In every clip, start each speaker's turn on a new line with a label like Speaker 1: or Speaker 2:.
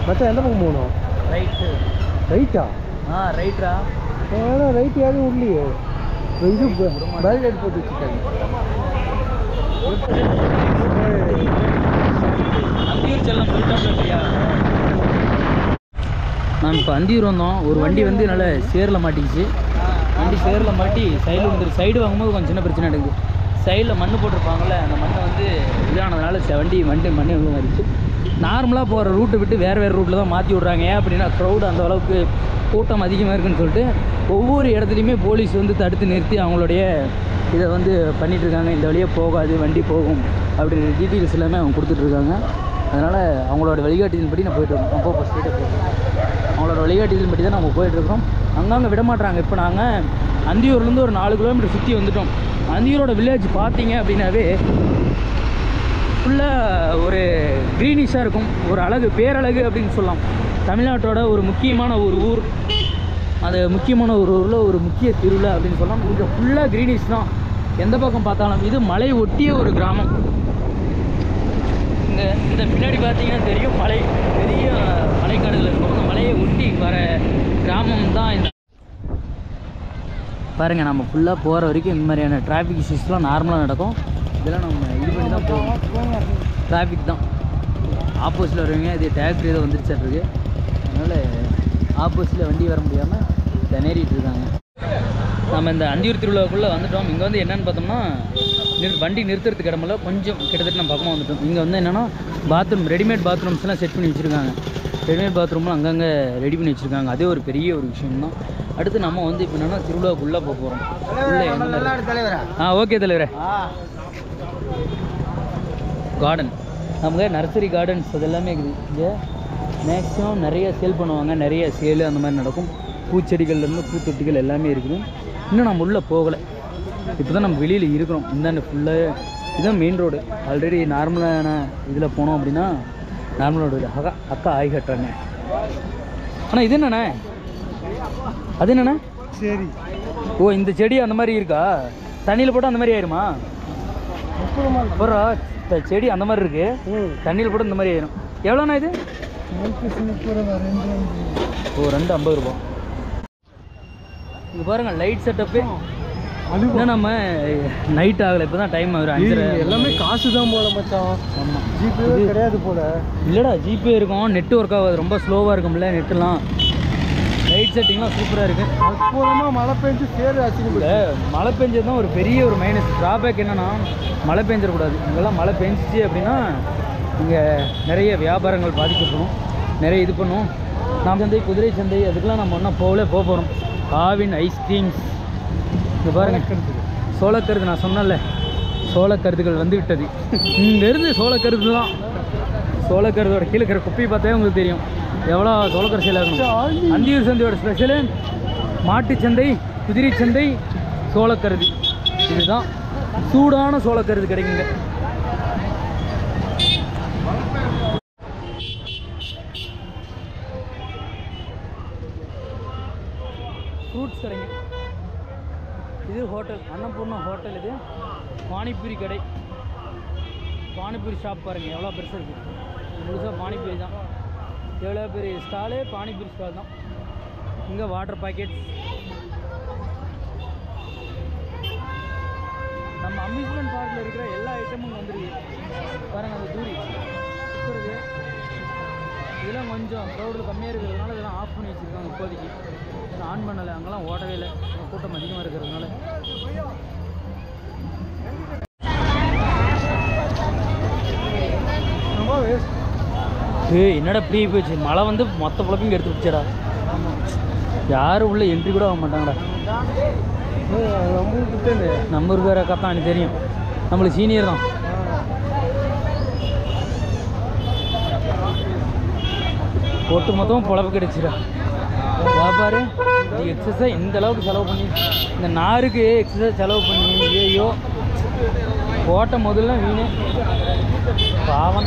Speaker 1: மச்சான் எந்த பக்கம் போகணும்
Speaker 2: ரைட்டு
Speaker 1: ரைட்டா
Speaker 2: ஆ ரைட்ரா
Speaker 1: ஏன்னா ரைட் யாரும் இல்லையே இது பேரிகேட் போட்டு வச்சுருக்காங்க
Speaker 2: அந்தியூர் செல்லம் சொல்லிட்டோம் இல்லையா நான் இப்போ அந்தியூர் வந்தோம் ஒரு வண்டி வந்து நல்ல சேரில் மாட்டிக்கிச்சு வண்டி சேரில் மாட்டி சைடில் வந்துரு சைடு வாங்கும்போது கொஞ்சம் சின்ன பிரச்சனை நடக்குது சைடில் மண் போட்டிருப்பாங்கல்ல அந்த மண்ணை வந்து இதானதுனால ச- வண்டி வண்டி மண்ணை மாறிச்சு நார்மலாக போகிற ரூட்டை விட்டு வேறு வேறு ரூட்டில் தான் மாற்றி விட்றாங்க ஏன் அப்படின்னா க்ரௌடு அந்த அளவுக்கு கூட்டம் அதிகமாக இருக்குன்னு சொல்லிட்டு ஒவ்வொரு இடத்துலையுமே போலீஸ் வந்து தடுத்து நிறுத்தி அவங்களுடைய இதை வந்து பண்ணிட்டு இருக்காங்க இந்த வழியே போகாது வண்டி போகும் அப்படின்ற டீட்டெயில்ஸ் எல்லாமே அவங்க கொடுத்துட்ருக்காங்க அதனால் அவங்களோட வழிகாட்டுதல் படி நான் போயிட்டு இருக்கோம் அப்போ ஸ்ட்ரெயிட்டாக போயிட்டு அவங்களோட வழிகாட்டுதல் படி தான் நம்ம போயிட்டுருக்கோம் அங்கங்கே விட மாட்றாங்க இப்போ நாங்கள் அந்தியூர்லேருந்து ஒரு நாலு கிலோமீட்டர் சுற்றி வந்துட்டோம் அந்தியூரோட வில்லேஜ் பார்த்தீங்க அப்படின்னாவே ஃபுல்லாக ஒரு க்ரீனிஷாக இருக்கும் ஒரு அழகு பேரழகு அப்படின்னு சொல்லலாம் தமிழ்நாட்டோட ஒரு முக்கியமான ஒரு ஊர் அது முக்கியமான ஒரு ஊரில் ஒரு முக்கிய திருவிழா அப்படின்னு சொல்லலாம் இங்கே ஃபுல்லாக க்ரீனிஷ் தான் எந்த பக்கம் பார்த்தாலும் இது மலை ஒட்டிய ஒரு கிராமம் இங்கே இந்த பின்னாடி பார்த்தீங்கன்னா தெரியும் மலை பெரிய மலைக்காடுகள் இருக்கும் அந்த மலையை ஒட்டி வர கிராமம் தான் இந்த பாருங்கள் நம்ம ஃபுல்லாக போகிற வரைக்கும் இந்த மாதிரியான டிராஃபிக் இஷ்யூஸ்லாம் நார்மலாக நடக்கும் இதெல்லாம் நம்ம இது பண்ணி தான் போகணும் டிராஃபிக் தான் ஆப்போசிட்டில் வருவீங்க இது டேக்டர் ஏதோ வந்துருச்சிருக்கு அதனால் ஆப்போசிட்டில் வண்டி வர முடியாமல் திணறிட்டு இருக்காங்க நம்ம இந்த அந்தியூர் திருவிழாவுக்குள்ளே வந்துட்டோம் இங்கே வந்து என்னென்னு பார்த்தோம்னா நிறு வண்டி நிறுத்துறதுக்கு இடமில்ல கொஞ்சம் கிட்டத்தட்ட நம்ம பக்கமாக வந்துட்டோம் இங்கே வந்து என்னென்னா பாத்ரூம் ரெடிமேட் பாத்ரூம்ஸ்லாம் செட் பண்ணி வச்சுருக்காங்க ரெடிமேட் பாத்ரூம்லாம் அங்கங்கே ரெடி பண்ணி வச்சுருக்காங்க அதே ஒரு பெரிய ஒரு விஷயம் தான் அடுத்து நம்ம வந்து இப்போ என்னென்னா திருவிழாவுக்குள்ளே போக போகிறோம் உள்ளே என்ன
Speaker 1: தலைவரா
Speaker 2: ஆ ஓகே தலைவரே கார்டன் நமக்கு நர்சரி கார்டன்ஸ் அது எல்லாமே இருக்குது இங்கே மேக்ஸிமம் நிறைய சேல் பண்ணுவாங்க நிறைய சேல் அந்த மாதிரி நடக்கும் பூச்செடிகள்லேருந்து பூத்தொட்டிகள் எல்லாமே இருக்குது இன்னும் நம்ம உள்ளே போகலை இப்போ தான் நம்ம வெளியில் இருக்கிறோம் இந்தாண்ட ஃபுல்லாக இதுதான் மெயின் ரோடு ஆல்ரெடி நார்மலான இதில் போனோம் அப்படின்னா நார்மல் ரோடு அக்கா அக்கா ஆய் கட்டுறாங்க ஆனால் இது என்னண்ணே அது என்னண்ணே
Speaker 1: சரி
Speaker 2: ஓ இந்த செடி அந்த மாதிரி இருக்கா தண்ணியில் போட்டால் அந்த மாதிரி ஆயிருமா
Speaker 1: முப்பதுமா
Speaker 2: அப்புறம் இந்த செடி அந்த மாதிரி இருக்கு
Speaker 1: ம்
Speaker 2: தண்ணியில் போட்டு இந்த மாதிரி ஆயிரும் எவ்வளோண்ணா இது
Speaker 1: நைட்டு சூப்பராக ரெண்டு அஞ்சு
Speaker 2: ஓ ரெண்டு ஐம்பது ரூபா இங்கே பாருங்க லைட் செட்டப்பு
Speaker 1: அது
Speaker 2: இன்னும் நம்ம நைட் ஆகலை இப்போ தான் டைம் ஆகுது அஞ்சரை
Speaker 1: எல்லாமே காசு தான் போல மச்சான்
Speaker 2: ஆமாம்
Speaker 1: ஜிபே கிடையாது போல
Speaker 2: இல்லைடா ஜிபே இருக்கும் நெட் ஒர்க் ஆகாது ரொம்ப ஸ்லோவாக இருக்கும்ல நெட்டுலாம் லைட் செட்டிங்லாம் சூப்பராக இருக்குது
Speaker 1: அற்புதமாக மழை பெஞ்சு சேரு ஆச்சு
Speaker 2: இந்த மழை பெஞ்சது தான் ஒரு பெரிய ஒரு மைனஸ் ட்ராபேக் என்னன்னா மழை பெஞ்சிடக்கூடாது இங்கெல்லாம் மழை பெஞ்சிச்சு அப்படின்னா இங்கே நிறைய வியாபாரங்கள் பாதிக்கப்படும் நிறைய இது பண்ணும் நாம் சந்தை குதிரை சந்தை அதுக்கெல்லாம் நம்ம ஒன்றா போகலே போக போகிறோம் காவின் ஐஸ்கிரீம்ஸ் இங்கே பாருங்க சோளக்கருது நான் சொன்னேன்ல சோளக்கருதுகள் வந்து விட்டது இங்கேருந்து சோளக்கருது தான் சோளக்கருதோட கீழே இருக்கிற குப்பையை பார்த்தாவே உங்களுக்கு தெரியும் எவ்வளோ சோளக்கரு சேல் ஆகணும் அந்தியூர் சந்தையோட ஸ்பெஷலு மாட்டுச்சந்தை குதிரை சந்தை சோளக்கருது இதுதான் சூடான சோளக்கருது கிடைக்குங்க ஃப்ரூட்ஸ் கடைங்க இது ஹோட்டல் அன்னபூர்ணா ஹோட்டல் இது பானிபூரி கடை பானிபூரி ஷாப் பாருங்கள் எவ்வளோ பெருசாக இருக்குது முழுசாக பானிபூரி தான் எவ்வளோ பெரிய ஸ்டாலு பானிபூரி ஸ்டால் தான் இங்கே வாட்டர் பாக்கெட் நம்ம அம்யூஸ்மெண்ட் பார்க்கில் இருக்கிற எல்லா ஐட்டமும் வந்துருக்கு பாருங்கள் அந்த தூரி சுற்றுறது இதெல்லாம் கொஞ்சம் க்ரௌடில் கம்மியாக இருக்கிறதுனால இதெல்லாம் ஆஃப் பண்ணி வச்சுருக்காங்க இப்போதைக்கு இதெல்லாம் ஆன் பண்ணலை அங்கெல்லாம் ஓடவே இல்லை கூட்டம் அதிகமாக இருக்கிறதுனால
Speaker 1: ரொம்ப வேஸ்ட்
Speaker 2: ஏய் என்னடா இப்படி போச்சு மழை வந்து மொத்த புழப்பையும் எடுத்து வச்சடா யாரும் உள்ள என்ட்ரி கூட ஆக மாட்டாங்கடா
Speaker 1: நம்மளுக்கு கிட்டே
Speaker 2: நம்ம இருக்கிற கத்தான் எனக்கு தெரியும் நம்மளுக்கு சீனியர் தான் ஒட்டு மொத்தமும் பொழப்பு கிடைச்சிடா பாரு இது எக்ஸசைஸ் இந்த அளவுக்கு செலவு பண்ணி இந்த நாருக்கு எக்ஸசைஸ் செலவு பண்ணி ஐயோ போட்ட முதல்ல வீணு பாவம்டா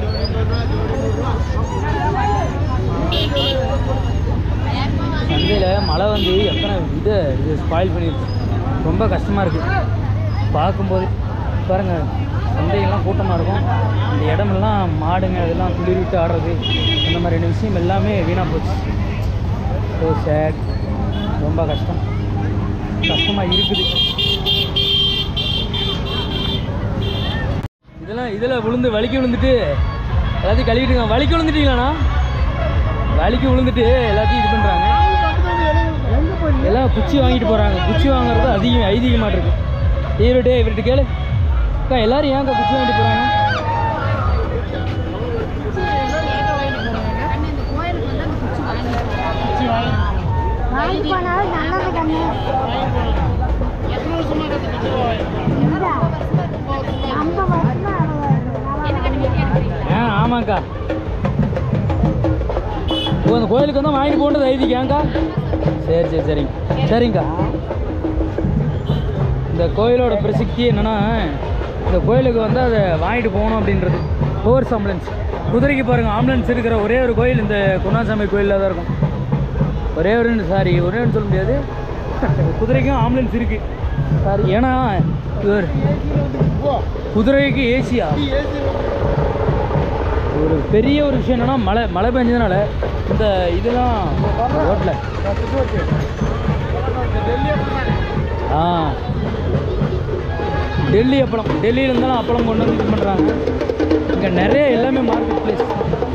Speaker 2: சந்தையில் மழை வந்து எத்தனை இதை இது ஸ்பாயில் பண்ணிடுச்சு ரொம்ப கஷ்டமாக இருக்குது பார்க்கும்போது பாருங்கள் சந்தையெல்லாம் கூட்டமாக இருக்கும் இந்த இடமெல்லாம் மாடுங்க அதெல்லாம் குளிர் விட்டு ஆடுறது அந்த மாதிரியான விஷயம் எல்லாமே வீணாக போச்சு ஸோ சேட் ரொம்ப கஷ்டம் கஷ்டமாக இருக்குது இதெல்லாம் இதில் விழுந்து வலிக்கு விழுந்துட்டு எல்லாத்தையும் கழுவிட்டுங்க வலிக்கு விழுந்துட்டீங்களாண்ணா வலிக்கு விழுந்துட்டு எல்லாத்தையும் இது பண்ணுறாங்க எல்லாம் குச்சி வாங்கிட்டு போகிறாங்க குச்சி வாங்குறது அதிகம் ஐதீகமாக இருக்கு இவர்கிட்ட இவர்கிட்ட கேளு அக்கா எல்லாரும் ஏன் அக்கா குச்சி வாங்கிட்டு போகிறாங்க
Speaker 3: வாங்கி போனாலும் நல்லது கண்ணு இல்ல. ஐம்பது வருஷமா
Speaker 2: ஆ ஆமாங்க்கா ஓ அந்த கோயிலுக்கு வந்து வாங்கிட்டு போன்றது ஐதீகம்க்கா சரி சரி சரிங்க சரிங்கக்கா இந்த கோயிலோட பிரசித்தி என்னன்னா இந்த கோயிலுக்கு வந்து அதை வாங்கிட்டு போகணும் அப்படின்றது ஹோர்ஸ் ஆம்புலன்ஸ் குதிரைக்கு பாருங்கள் ஆம்புலன்ஸ் இருக்கிற ஒரே ஒரு கோயில் இந்த குருணாசாமி கோயிலில் தான் இருக்கும் ஒரே ஒரு சாரி ஒரே ஒன்று சொல்ல முடியாது குதிரைக்கும் ஆம்புலன்ஸ் இருக்குது சாரி ஏன்னா இவர் குதிரைக்கு ஏசியா ஒரு பெரிய ஒரு விஷயம் என்னன்னா மழை மழை பெஞ்சதுனால இந்த இதெல்லாம் ரோட்டில் ஆ டெல்லி அப்பளம் டெல்லியில இருந்தாலும் அப்பளம் கொண்டு வந்து இது பண்ணுறாங்க இங்கே நிறைய எல்லாமே மார்க்கெட் பிளேஸ்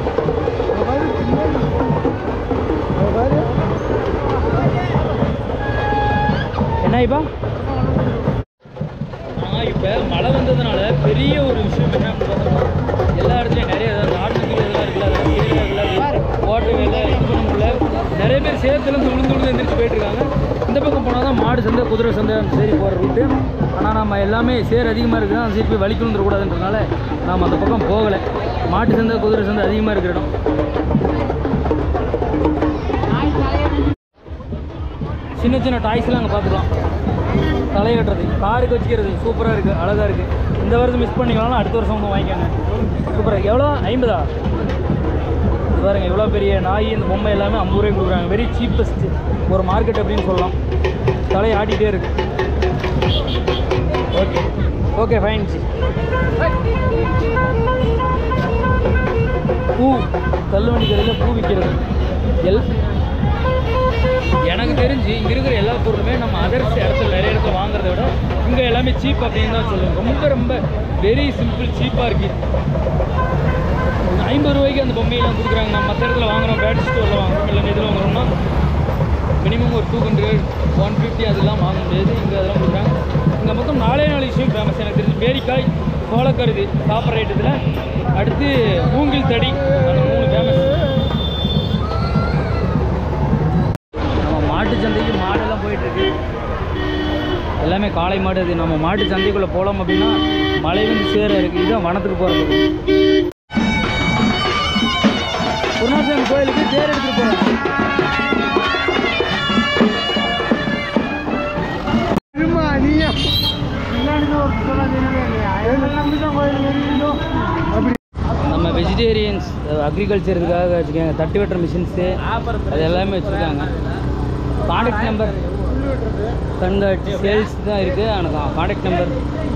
Speaker 2: என்ன இப்போ ஆனால் இப்போ மழை வந்ததுனால பெரிய ஒரு விஷயம் என்ன பார்த்தோம்னா எல்லா இடத்துலையும் நிறைய அதாவது ஆட்டுக்கு இதெல்லாம் இருக்குல்ல அதெல்லாம் கீழே இதெல்லாம் ஓட்டு வேலை இது பண்ண முடியல நிறைய பேர் சேத்துலேருந்து விழுந்து விழுந்து எந்திரிச்சு போயிட்டு இருக்காங்க இந்த பக்கம் போனால் தான் மாடு சந்தை குதிரை சந்தை அந்த சரி போகிற ரூட்டு ஆனால் நம்ம எல்லாமே சேர் அதிகமாக இருக்குது அந்த சரி போய் வலிக்கு விழுந்துடக்கூடாதுன்றதுனால நாம் அந்த பக்கம் போகலை மாட்டு சந்தை குதிரை சந்தை அதிகமாக இருக்கிற இடம் சின்ன சின்ன டாய்ஸ்லாம் அங்கே பார்த்துக்கலாம் தலை கட்டுறது காருக்கு வச்சுக்கிறது சூப்பராக இருக்குது அழகாக இருக்குது இந்த வருஷம் மிஸ் பண்ணிக்கலாம் அடுத்த வருஷம் வந்து வாங்கிக்கோங்க சூப்பராக எவ்வளோ ஐம்பதா இது பாருங்க எவ்வளோ பெரிய நாய் இந்த பொம்மை எல்லாமே ஐம்பது ரூபாய்க்கு கொடுக்குறாங்க வெரி சீப்பஸ்ட் ஒரு மார்க்கெட் அப்படின்னு சொல்லலாம் தலையை ஆட்டிகிட்டே இருக்கு ஓகே ஓகே ஃபைன் பூ தள்ளுவண்டி கடையில் பூ விற்கிறது எல் எனக்கு தெரிஞ்சு இங்கே இருக்கிற எல்லா பொருளுமே நம்ம அதர்ஸ் இடத்துல நிறைய இடத்துல வாங்குறத விட இங்கே எல்லாமே சீப் அப்படின்னு தான் சொல்லுவேன் ரொம்ப ரொம்ப வெரி சிம்பிள் சீப்பாக இருக்குது ஐம்பது ரூபாய்க்கு அந்த பொம்மையெல்லாம் கொடுக்குறாங்க நம்ம மற்ற இடத்துல வாங்குறோம் பேட் ஸ்டோரில் வாங்குறோம் இல்லை இதில் வாங்குறோம்னா மினிமம் ஒரு டூ ஹண்ட்ரட் ஒன் ஃபிஃப்டி அதெல்லாம் வாங்க முடியாது இங்கே அதெல்லாம் கொடுக்குறாங்க இங்கே மொத்தம் நாலே நாலு விஷயம் ஃபேமஸ் எனக்கு தெரிஞ்சு பேரிக்காய் சோளக்கருது சாப்பிட்ற ஐட்டத்தில் அடுத்து மூங்கில் தடி அந்த மூணு ஃபேமஸ் நம்ம மாட்டு சந்தைக்கு மாடெல்லாம் போயிட்டு இருக்கு எல்லாமே காளை மாடு அது நம்ம மாட்டு சந்தைக்குள்ளே போகலாம் அப்படின்னா மழை வந்து சேர இருக்குது இதுதான் வனத்துக்கு போகிறது குருணாசாமி கோயிலுக்கு தேர் எடுத்துகிட்டு போகிறாங்க
Speaker 1: இருமா நீயா பின்னாடி ஒரு சொல்ல இல்லையா எல்லாம் நம்பிதான் கோயில் தெரியுதோ அப்படி
Speaker 2: நம்ம வெஜிடேரியன்ஸ் அக்ரிகல்ச்சர் இதுக்காக வச்சுருக்காங்க தட்டு வெட்டுற மிஷின்ஸு அது எல்லாமே வச்சுருக்காங்க காண்டாக்ட் நம்பர் கண்காட்சி சேல்ஸ் தான் இருக்குது ஆனால் contact number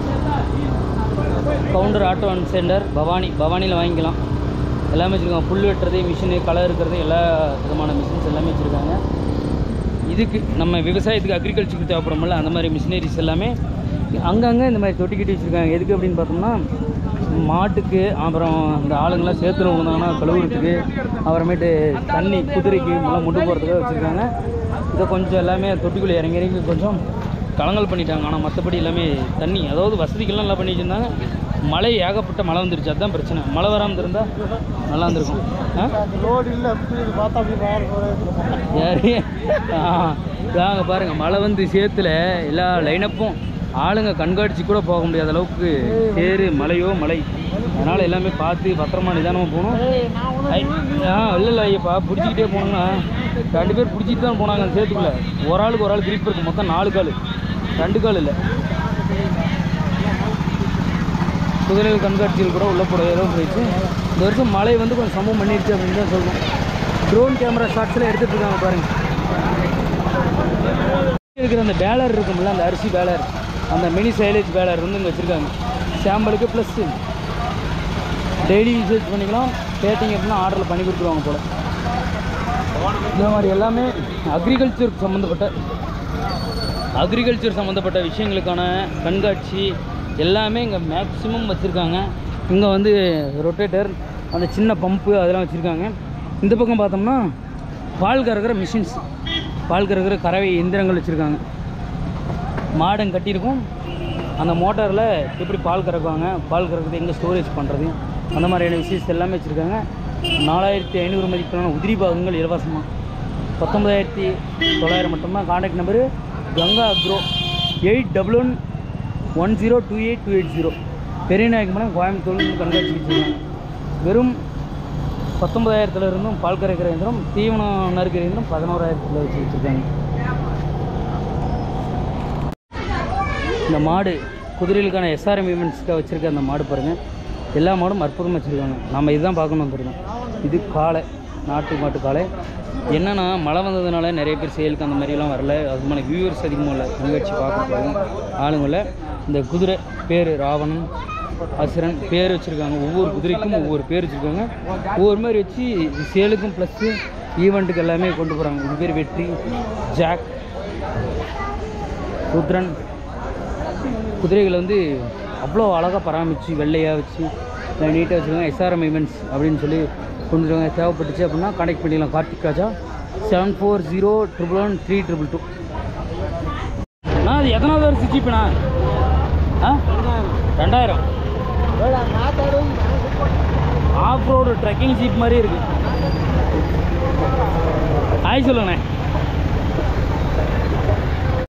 Speaker 2: counter auto and centre Bhavani பவானியில் வாங்கிக்கலாம் எல்லாமே வச்சுருக்காங்க புல் வெட்டுறது மிஷினு களை இருக்கிறது எல்லா விதமான மிஷின்ஸ் எல்லாமே வச்சுருக்காங்க இதுக்கு நம்ம விவசாயத்துக்கு அக்ரிகல்ச்சருக்கு தேவைப்படும்ல அந்த மாதிரி மிஷினரிஸ் எல்லாமே அங்கங்கே இந்த மாதிரி தொட்டி கட்டி வச்சுருக்காங்க எதுக்கு அப்படின்னு பார்த்தோம்னா மாட்டுக்கு அப்புறம் இந்த ஆளுங்கெல்லாம் சேத்துல விழுந்தாங்கன்னா கழுவுறதுக்கு அப்புறமேட்டு தண்ணி குதிரைக்கு எல்லாம் முட்டு போகிறதுக்காக வச்சுருக்காங்க இதை கொஞ்சம் எல்லாமே தொட்டிக்குள்ளே இறங்கி இறங்கி கொஞ்சம் கலங்கல் பண்ணிட்டாங்க ஆனால் மற்றபடி எல்லாமே தண்ணி அதாவது வசதிகள்லாம் நல்லா பண்ணி வச்சுருந்தாங்க மழை ஏகப்பட்ட மழை வந்துருச்சு அதுதான் பிரச்சனை மழை வராமல் இருந்தால் நல்லா இருந்திருக்கும் ஆ
Speaker 1: ரோடு இல்லை அப்படி இது பார்த்தா அப்படி வேறு போகிறது
Speaker 2: யாரு ஆ இதாங்க பாருங்க மழை வந்து சேத்துல எல்லா லைனப்பும் ஆளுங்க கண்காட்சி கூட போக முடியாத அளவுக்கு சேரு மலையோ மலை அதனால் எல்லாமே பார்த்து பத்திரமா நிதானமாக போகணும் ஐ, ஆ இல்லை இல்லை ஐயப்பா பிடிச்சிக்கிட்டே போனோம்னா ரெண்டு பேர் பிடிச்சிட்டு தான் போனாங்க அந்த சேத்துக்குள்ளே ஒரு ஆளுக்கு ஒரு ஆள் கிரிப் இருக்குது மொத்தம் நாலு கால் ரெண்டு கால் இல்லை குதிரைகள் கண்காட்சிகள் கூட உள்ள போட ஏதோ போயிடுச்சு இந்த வருஷம் மழை வந்து கொஞ்சம் சமம் பண்ணிடுச்சு அப்படின்னு தான் சொல்லணும் ட்ரோன் கேமரா ஷாட்ஸ்லாம் எடுத்துட்டு இருக்காங்க பாருங்க இருக்கிற அந்த பேலர் இருக்கும்ல அந்த அரிசி பேலர் அந்த மினி சைலேஜ் பேலர் வந்து இங்கே வச்சுருக்காங்க சாம்பிளுக்கு ப்ளஸ் டெய்லி யூசேஜ் பண்ணிக்கலாம் கேட்டிங்க அப்படின்னா ஆர்டரில் பண்ணி கொடுத்துருவாங்க போல் இந்த மாதிரி எல்லாமே அக்ரிகல்ச்சர் சம்மந்தப்பட்ட அக்ரிகல்ச்சர் சம்மந்தப்பட்ட விஷயங்களுக்கான கண்காட்சி எல்லாமே இங்கே மேக்ஸிமம் வச்சுருக்காங்க இங்கே வந்து ரொட்டேட்டர் அந்த சின்ன பம்பு அதெல்லாம் வச்சுருக்காங்க இந்த பக்கம் பார்த்தோம்னா பால் கறக்கிற மிஷின்ஸ் பால் கறக்கிற கறவை எந்திரங்கள் வச்சுருக்காங்க மாடம் கட்டியிருக்கும் அந்த மோட்டாரில் எப்படி பால் கறக்குவாங்க பால் கறக்கிறது எங்கே ஸ்டோரேஜ் பண்ணுறது அந்த மாதிரியான விஷயத்தை எல்லாமே வச்சுருக்காங்க நாலாயிரத்தி ஐநூறு மதிப்பிலான உதிரி பாகங்கள் இலவசமாக பத்தொம்பதாயிரத்தி தொள்ளாயிரம் மட்டும்தான் contact number Ganga agro eight double one one zero two eight two eight zero Periyanayakkamalam Coimbatore கண்காட்சி வச்சுருக்காங்க வெறும் பத்தொன்பதாயிரத்துல இருந்தும் பால் கறக்கிற இயந்திரம் தீவனம் நறுக்கிற இயந்திரம் பதினோராயிரத்தில் வச்சு வச்சுருக்காங்க இந்த மாடு குதிரைகளுக்கான எஸ்ஆர்எம் ஈவெண்ட்ஸ்க்காக வச்சுருக்க அந்த மாடு பாருங்கள் எல்லா மாடும் அற்புதமாக வச்சுருக்காங்க நம்ம இதுதான் பார்க்கணும் வந்துருக்கோம் இது காளை நாட்டு மாட்டு காளை என்னன்னா மழை வந்ததுனால நிறைய பேர் சேலுக்கு அந்த மாதிரிலாம் வரல அது மாதிரி வியூவர்ஸ் அதிகமாக இல்லை கண்காட்சி பார்க்குறதுக்கு ஆளுங்கள இந்த குதிரை பேர் ராவணன் அசுரன் பேர் வச்சுருக்காங்க ஒவ்வொரு குதிரைக்கும் ஒவ்வொரு பேர் வச்சுருக்காங்க ஒவ்வொரு மாதிரி வச்சு இது சேலுக்கும் ப்ளஸ்ஸு ஈவெண்ட்டுக்கு எல்லாமே கொண்டு போகிறாங்க இது பேர் வெற்றி ஜாக் ருத்ரன் குதிரைகளை வந்து அவ்வளோ அழகாக பராமரித்து வெள்ளையாக வச்சு நீட்டாக வச்சுருக்காங்க எஸ்ஆர்எம் ஈவெண்ட்ஸ் அப்படின்னு சொல்லி கொண்டு வருவாங்க தேவைப்பட்டுச்சு அப்படின்னா கான்டாக்ட் பண்ணிக்கலாம் Karthik Raja seven four zero triple one three triple two அண்ணா அது எத்தனாவது வருஷம் ஜீப்புண்ணா ஆ ரெண்டாயிரம் ஆஃப் ரோடு ட்ரெக்கிங் ஜீப் மாதிரி இருக்கு ஹாய் சொல்லுங்கண்ணே